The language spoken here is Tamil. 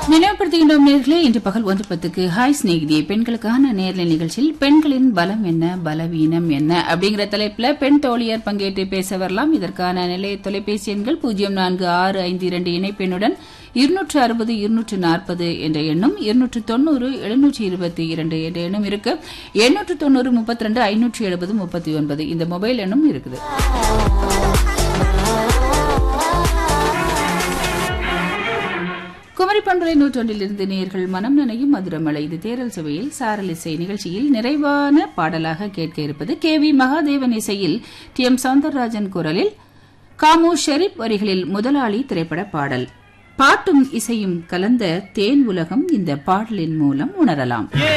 நினைவுபடுத்துகின்றோம் நேர்களே இன்று பகல் ஒன்று பத்துக்கு ஹாய் சிநேகிதியை பெண்களுக்கான நேர்ல நிகழ்ச்சியில் பெண்களின் பலம் என்ன பலவீனம் என்ன அப்படிங்கிற தலைப்புல பெண் தோழியர் பங்கேற்று பேச வரலாம் இதற்கான நிலைய தொலைபேசி எண்கள் பூஜ்ஜியம் நான்கு ஆறு ஐந்து இரண்டு இணைப்பெண்ணுடன் இருநூற்று அறுபது இருநூற்று நாற்பது என்ற எண்ணும் இருநூற்று தொண்ணூறு எழுநூற்றி இருபத்தி இரண்டு என்ற எண்ணும் இருக்கு எண்ணூற்று தொண்ணூறு முப்பத்தி ரெண்டு ஐநூற்றி எழுபது முப்பத்தி ஒன்பது இந்த மொபைல் எண்ணும் இருக்குது குமரி பண்பலை நூற்றொன்றிலிருந்து நேர்கள் மனம் நனையும் மதுரமலை இது தேரல் சுவையில் சாரல் இசை நிகழ்ச்சியில் நிறைவான பாடலாக கேட்க இருப்பது கே வி மகாதேவன் இசையில் டி எம் சவுந்தரராஜன் குரலில் காமு ஷெரீப் வரிகளில் முதலாளி திரைப்பட பாடல் பாட்டும் இசையும் கலந்த தேன் உலகம் இந்த பாடலின் மூலம் உணரலாம் ஏ